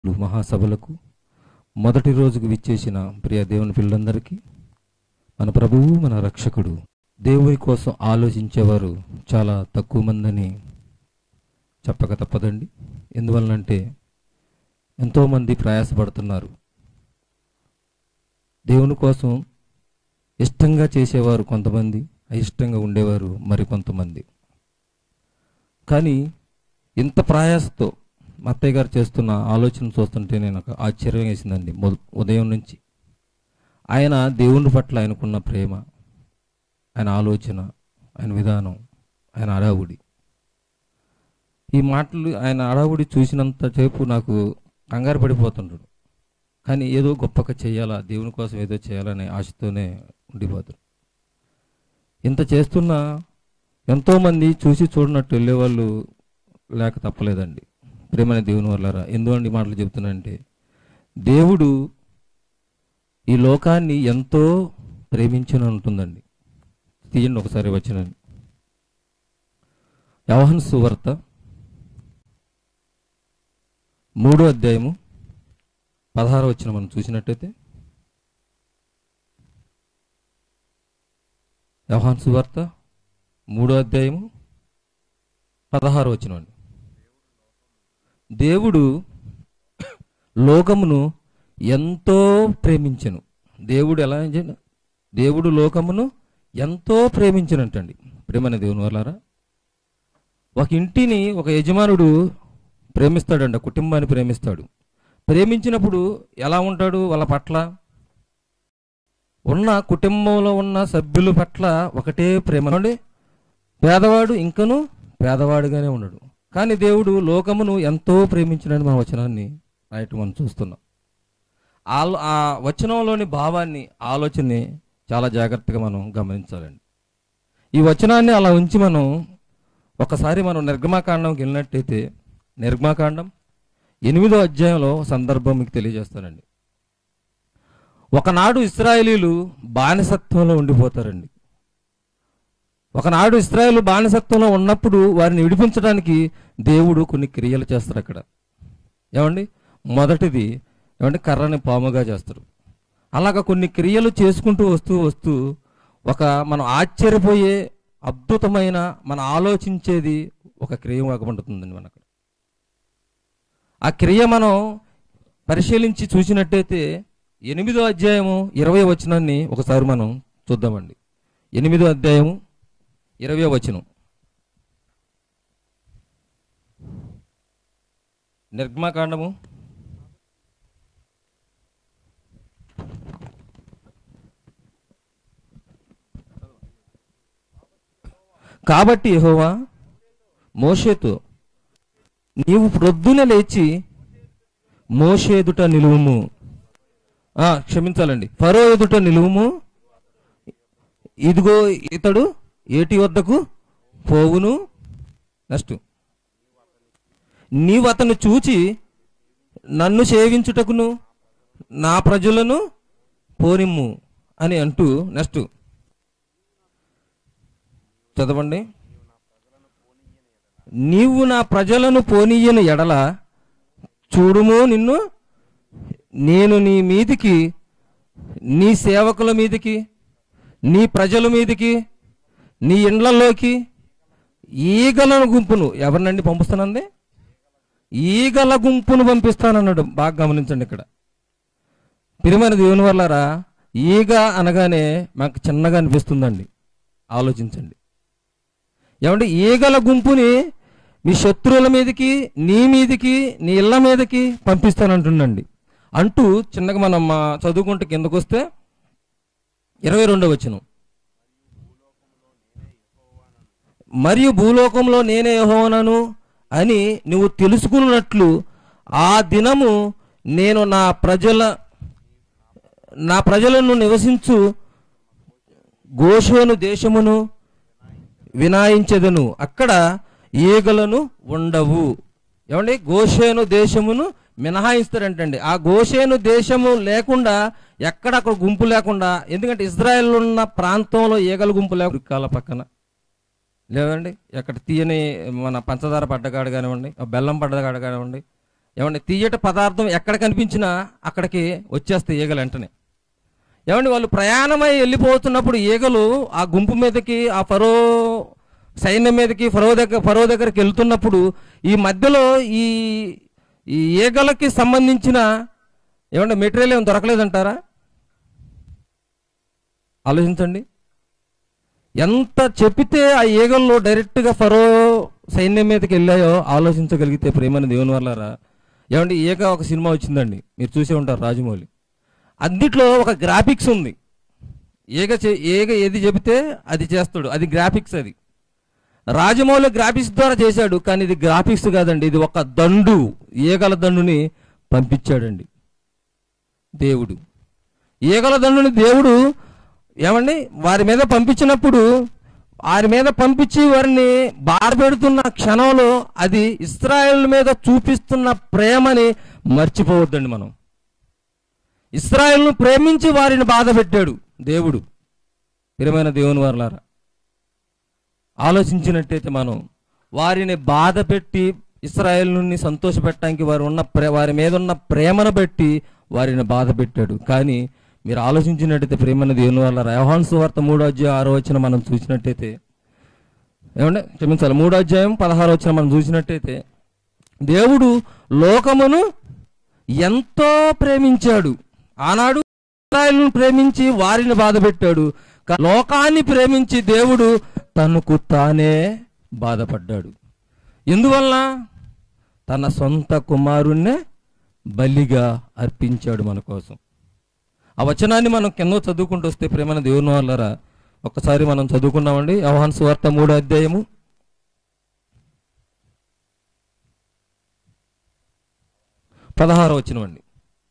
మహాసభలకు మొదటి రోజుకు విచ్చేసిన ప్రియ దేవుని పిల్లలందరికీ మన ప్రభువు మన రక్షకుడు దేవుని కోసం ఆలోచించేవారు చాలా తక్కువ మందని చెప్పక తప్పదండి ఎందువలనంటే ఎంతోమంది ప్రయాసపడుతున్నారు దేవుని కోసం ఇష్టంగా చేసేవారు కొంతమంది అయిష్టంగా ఉండేవారు మరి కొంతమంది కానీ ఇంత ప్రయాసతో మా అత్తయ్య గారు చేస్తున్న ఆలోచన చూస్తుంటే నేను ఒక ఆశ్చర్యం వేసిందండి మొద- ఉదయం నుంచి ఆయన దేవుని పట్ల ఆయనకున్న ప్రేమ ఆయన ఆలోచన ఆయన విధానం ఆయన అడావుడి ఈ మాటలు ఆయన అడావుడి చూసినంత సేపు నాకు కంగారు పడిపోతుంటాడు కానీ ఏదో గొప్పగా చేయాలా దేవుని కోసం ఏదో చేయాలనే ఆశతోనే ఉండిపోతాడు ఇంత చేస్తున్నా ఎంతోమంది చూసి చూడనట్టు వెళ్ళేవాళ్ళు లేక తప్పలేదండి ప్రేమని దేవుని వల్లరా ఎందుకండి ఈ మాటలు చెప్తున్నానంటే దేవుడు ఈ లోకాన్ని ఎంతో ప్రేమించిన ఉంటుందండి తీయండి ఒకసారి వచ్చినండి యవహన్ సువార్త మూడో అధ్యాయము పదహారు వచ్చిన మనం చూసినట్టయితే యవహాన్ సువార్త మూడో అధ్యాయము పదహారు వచ్చిన దేవుడు లోకమును ఎంతో ప్రేమించెను దేవుడు ఎలా చేయ- దేవుడు లోకమును ఎంతో ప్రేమించినట్టండి ప్రేమని దేవుని వాళ్ళారా ఒక ఇంటిని ఒక యజమానుడు ప్రేమిస్తాడంట కుటుంబాన్ని ప్రేమిస్తాడు ప్రేమించినప్పుడు ఎలా ఉంటాడు వాళ్ళ పట్ల ఉన్న కుటుంబంలో ఉన్న సభ్యుల పట్ల ఒకటే ప్రేమ అండి పేదవాడు ఇంకను పేదవాడుగానే ఉన్నాడు కానీ దేవుడు లోకమును ఎంతో ప్రేమించినని మన వచనాన్ని రాయటం మనం చూస్తున్నాం ఆ- ఆ వచనంలోని భావాన్ని ఆలోచనని చాలా జాగ్రత్తగా మనం గమనించాలండి ఈ వచనాన్ని అలా ఉంచి మనం ఒకసారి మనం నిర్గమాకాండంకి వెళ్ళినట్టయితే నిర్గమాకాండం ఎనిమిదో అధ్యాయంలో సందర్భం మీకు తెలియజేస్తానండి ఒకనాడు ఇస్రాయేలీలు బానిసత్వంలో ఉండిపోతారండి ఒకనాడు ఇస్రాయేల్ బానిసత్వంలో ఉన్నప్పుడు వారిని విడిపించడానికి దేవుడు కొన్ని క్రియలు చేస్తారు అక్కడ ఏమండి మొదటిది ఏమంటే కర్రని పాముగా చేస్తారు అలాగా కొన్ని క్రియలు చేసుకుంటూ వస్తూ వస్తూ ఒక మనం ఆశ్చర్యపోయే అద్భుతమైన మన ఆలోచించేది ఒక క్రియ ఉంటుందండి మనకు ఆ క్రియ మనం పరిశీలించి చూసినట్టయితే ఎనిమిదో అధ్యాయము ఇరవై వచనాన్ని ఒకసారి మనం చూద్దామండి ఎనిమిదో అధ్యాయము ఇరవై వచనం నిర్గమాకాండము కాబట్టి యెహోవా మోషేతో నీవు ప్రొద్దున లేచి మోషే ఎదుట నిలువుము ఆ, క్షమించాలండి ఫరో ఎదుట నిలువుము ఇదిగో ఇతడు ఏటి వద్దకు పోవును నెక్స్ట్ నీవు అతను చూచి నన్ను సేవించుటకును నా ప్రజలను పోనిమ్ము అని అంటూ నెక్స్ట్ చదవండి నీవు నా ప్రజలను పోనీయని ఎడల చూడుము నిన్ను నేను నీ మీదికి నీ సేవకుల మీదికి నీ ప్రజల మీదికి నీ ఇండ్లలోకి ఈగల గుంపును ఎవరినండి పంపిస్తానండి ఈగల గుంపును పంపిస్తానన్నాడు బాగా గమనించండి ఇక్కడ పిరిమైన దేవుని వల్లరా ఈగ అనగానే మాకు చిన్నగా అనిపిస్తుందండి ఆలోచించండి ఏమంటే ఈగల గుంపుని మీ శత్రువుల మీదకి నీ మీదకి నీ ఇళ్ళ మీదకి పంపిస్తానంటుండండి అంటూ చిన్నగా మనం మా చదువుకుంటే కిందకు వస్తే ఇరవై రెండో వచ్చిన మరియు భూలోకంలో నేనే యెహోవానను అని నువ్వు తెలుసుకున్నట్లు ఆ దినము నేను నా ప్రజల నా ప్రజలను నివసించు గోషోను దేశమును వినాయించెదను అక్కడ ఈగలను ఉండవు ఏమండి గోషేను దేశమును మినహాయిస్తారంటండి ఆ గోషేను దేశము లేకుండా ఎక్కడ అక్కడ గుంపు లేకుండా ఎందుకంటే ఇజ్రాయెల్ ఉన్న ప్రాంతంలో ఈగల గుంపు లేక పక్కన లేదండి ఎక్కడ తీయని మన పంచదార పడ్డగాడు కానివ్వండి ఆ బెల్లం పడ్డగాడు కానివ్వండి ఏమండి తీయట పదార్థం ఎక్కడ కనిపించినా అక్కడికి వచ్చేస్తాయి ఈగలు వెంటనే ఏమండి వాళ్ళు ప్రయాణమై వెళ్ళిపోతున్నప్పుడు ఈగలు ఆ గుంపు మీదకి ఆ ఫరో సైన్యం మీదకి ఫరో దగ్గర ఫరో దగ్గరికి వెళ్తున్నప్పుడు ఈ మధ్యలో ఈ ఈ ఈగలకి సంబంధించిన ఏమంటే మెటీరియల్ ఏం దొరకలేదంటారా ఆలోచించండి ఎంత చెప్పితే ఆ ఈగల్లో డైరెక్ట్గా ఫరో సైన్యం మీదకి వెళ్ళాయో ఆలోచించగలిగితే ప్రేమని దేవుని వల్లరా ఏమండి ఈగ ఒక సినిమా వచ్చిందండి మీరు చూసే ఉంటారు రాజమౌళి అన్నిట్లో ఒక గ్రాఫిక్స్ ఉంది ఈగ చే ఈగ ఏది చెబితే అది చేస్తాడు అది గ్రాఫిక్స్ అది రాజమౌళి గ్రాఫిక్స్ ద్వారా చేశాడు కానీ ఇది గ్రాఫిక్స్ కాదండి ఇది ఒక దండు ఈగల దండుని పంపించాడండి దేవుడు ఈగల దండుని దేవుడు ఏమండి వారి మీద పంపించినప్పుడు వారి మీద పంపించి వారిని బాధపెడుతున్న క్షణంలో అది ఇస్రాయేల్ మీద చూపిస్తున్న ప్రేమని మర్చిపోవద్దండి మనం ఇస్రాయేల్ను ప్రేమించి వారిని బాధ పెట్టాడు దేవుడు ప్రియమైన దేవుని వారలారా ఆలోచించినట్టయితే మనం వారిని బాధ పెట్టి ఇస్రాయేల్ నుండి సంతోషపెట్టడానికి వారు ఉన్న ప్రే వారి మీద ఉన్న ప్రేమను బట్టి వారిని బాధ పెట్టాడు కానీ మీరు ఆలోచించినట్టయితే ప్రేమన దేవుని వల్ల యోహాన్ సువార్త మూడో అధ్యాయం ఆరో వచ్చిన మనం చూసినట్టయితే ఏమంటే క్షమించాలి మూడో అధ్యాయం పదహారో వచ్చిన మనం చూసినట్టయితే దేవుడు లోకమును ఎంతో ప్రేమించాడు ఆనాడు ఇస్రాయేలును ప్రేమించి వారిని బాధపెట్టాడు కా- లోకాన్ని ప్రేమించి దేవుడు తనకు తానే బాధపడ్డాడు ఎందువల్ల తన సొంత కుమారుణ్ణే బలిగా అర్పించాడు మన కోసం ఆ వచనాన్ని మనం కింద చదువుకుంటూ వస్తే ప్రేమన దేవుని వాళ్ళరా ఒక్కసారి మనం చదువుకున్నామండి యోహాన్ సువార్త మూడో అధ్యాయము పదహారో వచ్చినవండి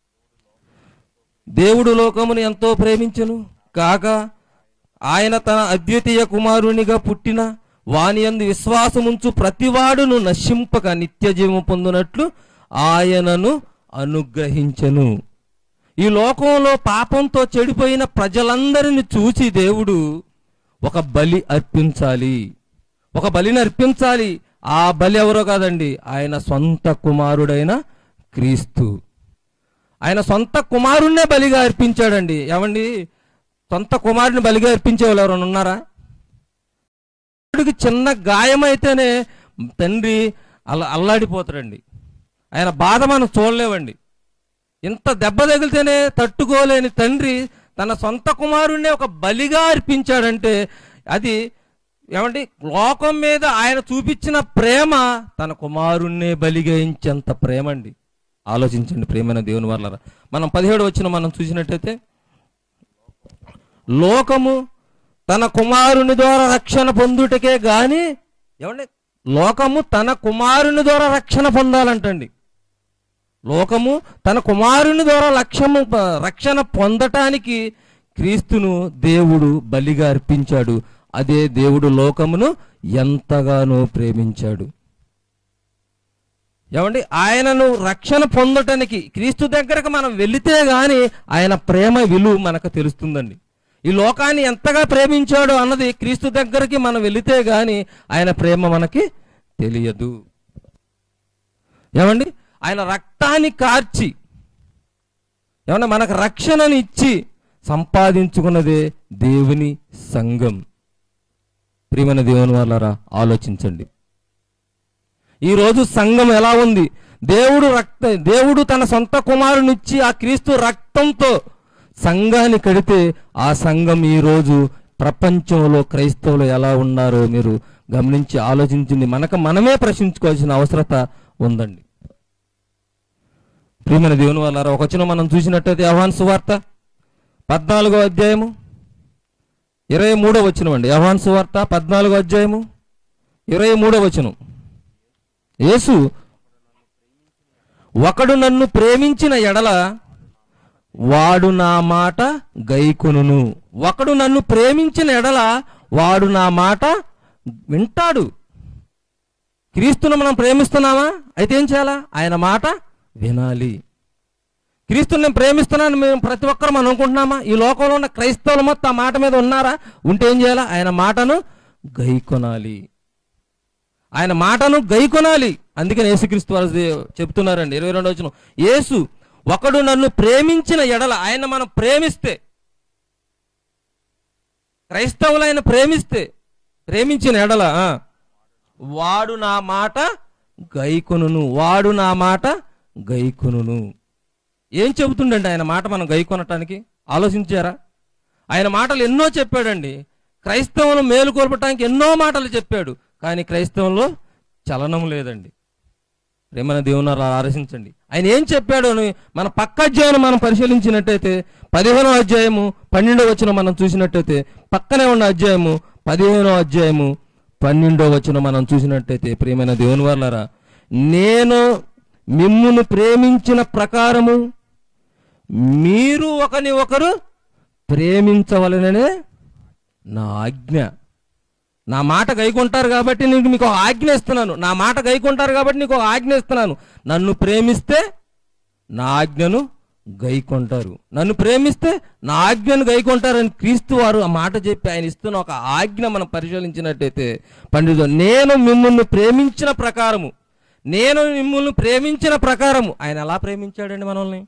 దేవుడు లోకమును ఎంతో ప్రేమించెను కాక ఆయన తన అద్వితీయ కుమారునిగా పుట్టిన వాని యందు విశ్వాసముంచు ప్రతివాడును నశింపక నిత్య జీవము పొందునట్లు ఆయనను అనుగ్రహించెను ఈ లోకంలో పాపంతో చెడిపోయిన ప్రజలందరిని చూసి దేవుడు ఒక బలి అర్పించాలి ఒక బలిని అర్పించాలి ఆ బలి ఎవరో కాదండి ఆయన సొంత కుమారుడైన క్రీస్తు ఆయన సొంత కుమారుణ్ణే బలిగా అర్పించాడండి ఏమండి సొంత కుమారుని బలిగా అర్పించే వాళ్ళు ఎవరైనా ఉన్నారా కుమారుడికి చిన్న గాయమైతేనే తండ్రి అల్ల అల్లాడిపోతాడండి ఆయన బాధ మనం చూడలేవండి ఇంత దెబ్బ తగిలితేనే తట్టుకోలేని తండ్రి తన సొంత కుమారుణ్ణే ఒక బలిగా అర్పించాడంటే అది ఏమండి లోకం మీద ఆయన చూపించిన ప్రేమ తన కుమారుణ్ణే బలిగా ఇచ్చేంత ప్రేమ అండి ఆలోచించండి ప్రేమైన దేవుని వల్ల మనం పదిహేడు వచ్చిన మనం చూసినట్టయితే లోకము తన కుమారుని ద్వారా రక్షణ పొందుటకే గాని ఏమండి లోకము తన కుమారుని ద్వారా రక్షణ పొందాలంటండి లోకము తన కుమారుని ద్వారా లక్ష్యము రక్షణ పొందటానికి క్రీస్తును దేవుడు బలిగా అర్పించాడు అదే దేవుడు లోకమును ఎంతగానో ప్రేమించాడు ఏమండి ఆయనను రక్షణ పొందటానికి క్రీస్తు దగ్గరకు మనం వెళితే గాని ఆయన ప్రేమ విలువ మనకు తెలుస్తుందండి ఈ లోకాన్ని ఎంతగా ప్రేమించాడో అన్నది క్రీస్తు దగ్గరికి మనం వెళితే గాని ఆయన ప్రేమ మనకి తెలియదు ఏమండి ఆయన రక్తాన్ని కార్చి ఏమన్నా మనకు రక్షణని ఇచ్చి సంపాదించుకున్నదే దేవుని సంఘం ప్రియమైన దేవుని వాళ్ళారా ఆలోచించండి ఈరోజు సంఘం ఎలా ఉంది దేవుడు రక్త దేవుడు తన సొంత కుమారునిచ్చి ఆ క్రీస్తు రక్తంతో సంఘాన్ని కడితే ఆ సంఘం ఈరోజు ప్రపంచంలో క్రైస్తవులు ఎలా ఉన్నారో మీరు గమనించి ఆలోచించింది మనకు మనమే ప్రశ్నించుకోవాల్సిన అవసరత ఉందండి ప్రియమైన దేవుని వాళ్ళారా ఒక వచనం మనం చూసినట్టయితే యవహాన్ సువార్త పద్నాలుగో అధ్యాయము ఇరవై మూడో వచనం అండి యవహాన్ సువార్త పద్నాలుగో అధ్యాయము ఇరవై మూడో వచనం యేసు ఒకడు నన్ను ప్రేమించిన ఎడల వాడు నా మాట గైకొనును ఒకడు నన్ను ప్రేమించిన ఎడల వాడు నా మాట వింటాడు క్రీస్తును మనం ప్రేమిస్తున్నామా అయితే ఏం చేయాలా ఆయన మాట వినాలి క్రీస్తుని నేను ప్రేమిస్తున్నాను మేము ప్రతి ఒక్కరు మనం అనుకుంటున్నామా ఈ లోకంలో ఉన్న క్రైస్తవులు మొత్తం ఆ మాట మీద ఉన్నారా ఉంటే ఏం చేయాలా ఆయన మాటను గైకొనాలి ఆయన మాటను గైకొనాలి అందుకని యేసుక్రీస్తు వారు దే- చెప్తున్నారండి ఇరవై రెండు వచ్చిన యేసు ఒకడు నన్ను ప్రేమించిన ఎడల ఆయన మనం ప్రేమిస్తే క్రైస్తవులైన ప్రేమిస్తే ప్రేమించిన ఎడల ఆ, వాడు నా మాట గైకొనును వాడు నా మాట గైకొనును ఏం చెబుతుండండి ఆయన మాట మనం గైకొనటానికి ఆలోచించారా ఆయన మాటలు ఎన్నో చెప్పాడండి క్రైస్తవులు మేలుకొల్పటానికి ఎన్నో మాటలు చెప్పాడు కానీ క్రైస్తవంలో చలనం లేదండి ప్రేమన దేవుని ఆలోచించండి ఆయన ఏం చెప్పాడు అని మన పక్క అధ్యాయం మనం పరిశీలించినట్టయితే పదిహేనో అధ్యాయము పన్నెండో వచ్చిన మనం చూసినట్టయితే పక్కనే ఉన్న అధ్యాయము పదిహేనో అధ్యాయము పన్నెండో వచ్చిన మనం చూసినట్టయితే ప్రియమైన దేవుని వాళ్ళరా నేను మిమ్మును ప్రేమించిన ప్రకారము మీరు ఒకని ఒకరు ప్రేమించవలననే నా ఆజ్ఞ నా మాట గైకుంటారు కాబట్టి నేను మీకు ఒక ఆజ్ఞ ఇస్తున్నాను నా మాట గైకుంటారు కాబట్టి నీకు ఒక ఆజ్ఞ ఇస్తున్నాను నన్ను ప్రేమిస్తే నా ఆజ్ఞను గైకొంటారు నన్ను ప్రేమిస్తే నా ఆజ్ఞను గైకొంటారని క్రీస్తు వారు ఆ మాట చెప్పి ఆయన ఇస్తున్న ఒక ఆజ్ఞ మనం పరిశీలించినట్టయితే పండితు నేను మిమ్మల్ని ప్రేమించిన ప్రకారము నేను మిమ్మల్ని ప్రేమించిన ప్రకారము ఆయన ఎలా ప్రేమించాడండి మనల్ని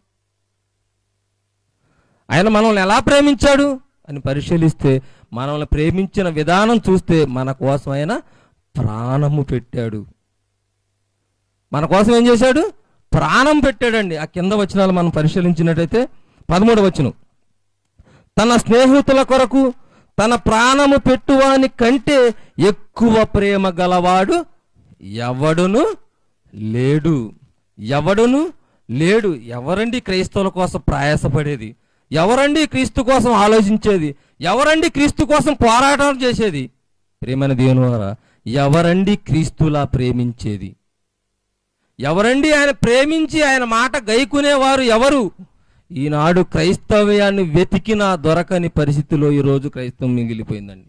ఆయన మనల్ని ఎలా ప్రేమించాడు అని పరిశీలిస్తే మనల్ని ప్రేమించిన విధానం చూస్తే మన కోసం ఆయన ప్రాణము పెట్టాడు మన కోసం ఏం చేశాడు ప్రాణం పెట్టాడండి ఆ కింద వచనాలు మనం పరిశీలించినట్టయితే పదమూడు వచనం తన స్నేహితుల కొరకు తన ప్రాణము పెట్టువాని కంటే ఎక్కువ ప్రేమ గలవాడు ఎవడును లేడు ఎవడును లేడు ఎవరండి క్రైస్తవుల కోసం ప్రయాసపడేది ఎవరండి క్రీస్తు కోసం ఆలోచించేది ఎవరండి క్రీస్తు కోసం పోరాటం చేసేది ప్రేమైన దేవుని వారా ఎవరండి క్రీస్తులా ప్రేమించేది ఎవరండి ఆయన ప్రేమించి ఆయన మాట గైకునేవారు ఎవరు ఈనాడు క్రైస్తవ్యాన్ని వెతికినా దొరకని పరిస్థితిలో ఈరోజు క్రైస్తవం మిగిలిపోయిందండి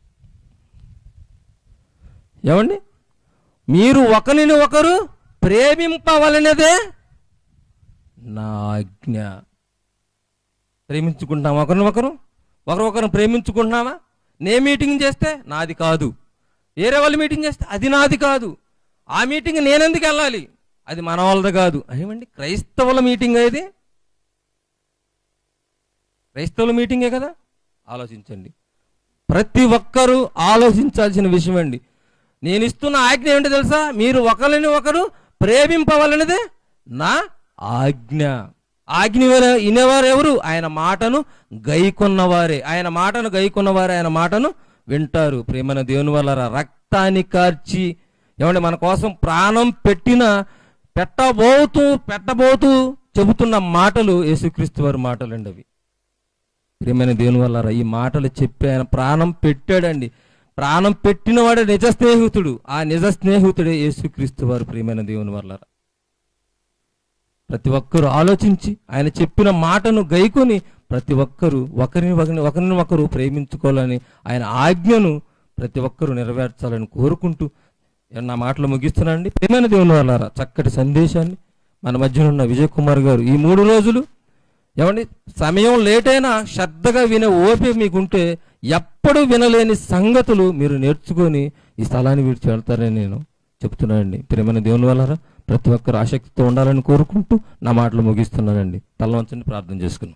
ఏమండి మీరు ఒకరిని ఒకరు ప్రేమింపవలనదే నా ఆజ్ఞ ప్రేమించుకుంటాం ఒకరిని ఒకరు ఒకరు ఒకరు ప్రేమించుకుంటున్నామా నే మీటింగ్ చేస్తే నాది కాదు వేరే వాళ్ళు మీటింగ్ చేస్తే అది నాది కాదు ఆ మీటింగ్ నేనెందుకు వెళ్ళాలి అది మన వాళ్ళది కాదు ఏమండి క్రైస్తవుల మీటింగ్ ఇది క్రైస్తవుల మీటింగే కదా ఆలోచించండి ప్రతి ఒక్కరూ ఆలోచించాల్సిన విషయం అండి నేను ఇస్తున్న ఆజ్ఞ ఏంటో తెలుసా మీరు ఒకరిని ఒకరు ప్రేమింపవలనదే నా ఆజ్ఞ ఆజ్ఞ విన- వినేవారు ఎవరు ఆయన మాటను గైకొన్నవారే ఆయన మాటను గైకొన్నవారే ఆయన మాటను వింటారు ప్రేమన దేవుని వల్ల రక్తాన్ని కార్చి ఏమంటే మన కోసం ప్రాణం పెట్టిన పెట్టబోతూ పెట్టబోతూ చెబుతున్న మాటలు యేసుక్రీస్తు వారి మాటలండి అవి ప్రియమైన దేవుని వల్ల ఈ మాటలు చెప్పి ఆయన ప్రాణం పెట్టాడండి ప్రాణం పెట్టినవాడే నిజ స్నేహితుడు ఆ నిజ స్నేహితుడే యేసుక్రీస్తు వారు ప్రియమైన దేవుని వల్ల ప్రతి ఒక్కరూ ఆలోచించి ఆయన చెప్పిన మాటను గైకొని ప్రతి ఒక్కరూ ఒకరిని ఒకరిని ఒకరిని ఒకరు ప్రేమించుకోవాలని ఆయన ఆజ్ఞను ప్రతి ఒక్కరూ నెరవేర్చాలని కోరుకుంటూ నా మాటలు ముగిస్తున్నానండి ప్రేమైన దేవుని వాళ్ళారా చక్కటి సందేశాన్ని మన మధ్యన ఉన్న విజయ్ కుమార్ గారు ఈ మూడు రోజులు ఏమండి సమయం లేట్ అయినా శ్రద్ధగా వినే ఓపిక మీకుంటే ఎప్పుడు వినలేని సంగతులు మీరు నేర్చుకొని ఈ స్థలాన్ని విడిచి వెళ్తారని నేను చెప్తున్నానండి ప్రేమైన దేవుని వల్ల ప్రతి ఒక్కరు ఆసక్తితో ఉండాలని కోరుకుంటూ నా మాటలు ముగిస్తున్నానండి తలవంచని ప్రార్థన చేసుకున్నాం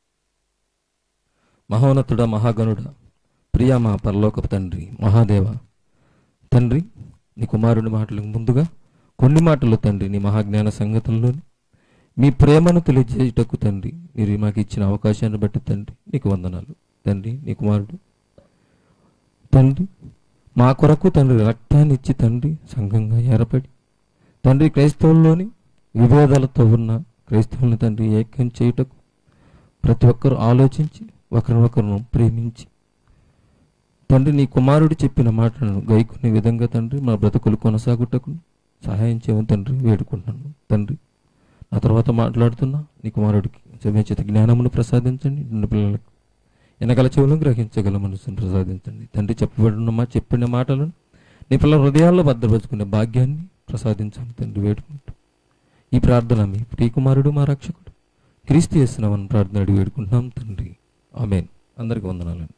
మహోన్నతుడ మహాగణుడ ప్రియ మా పరలోకపు తండ్రి మహాదేవ తండ్రి నీ కుమారుడి మాటలకు ముందుగా కొన్ని మాటలు తండ్రి నీ మహాజ్ఞాన సంగతుల్లోని మీ ప్రేమను తెలియజేయటకు తండ్రి మీరు మాకు ఇచ్చిన అవకాశాన్ని బట్టి తండ్రి నీకు వందనాలు తండ్రి నీ కుమారుడు తండ్రి మా కొరకు తండ్రి రక్తాన్ని ఇచ్చి తండ్రి సంఘంగా ఏర్పడి తండ్రి క్రైస్తవుల్లోని విభేదాలతో ఉన్న క్రైస్తవులను తండ్రి ఏకం చేయుటకు ప్రతి ఒక్కరూ ఆలోచించి ఒకరినొకరును ప్రేమించి తండ్రి నీ కుమారుడు చెప్పిన మాటలను గైకునే విధంగా తండ్రి మా బ్రతుకులు కొనసాగుటకు సహాయం చేయమని తండ్రి వేడుకుంటున్నాను తండ్రి ఆ తర్వాత మాట్లాడుతున్నా నీ కుమారుడికి సమయోచిత జ్ఞానమును ప్రసాదించండి నిన్ను పిల్లలకు వెనకాల చెవులను గ్రహించగల మనసును ప్రసాదించండి తండ్రి చెప్పబడిన మా చెప్పిన మాటలను నీ పిల్లల హృదయాల్లో భద్రపరుచుకునే భాగ్యాన్ని ప్రసాదించండి తండ్రి వేడుకుంటూ ఈ ప్రార్థన మీ ప్రియకుమారుడు మా రక్షకుడు క్రీస్తు చేస్తున్నామని ప్రార్థన అడిగి వేడుకుంటున్నాం తండ్రి ఆమెన్ అందరికీ వందనాలండి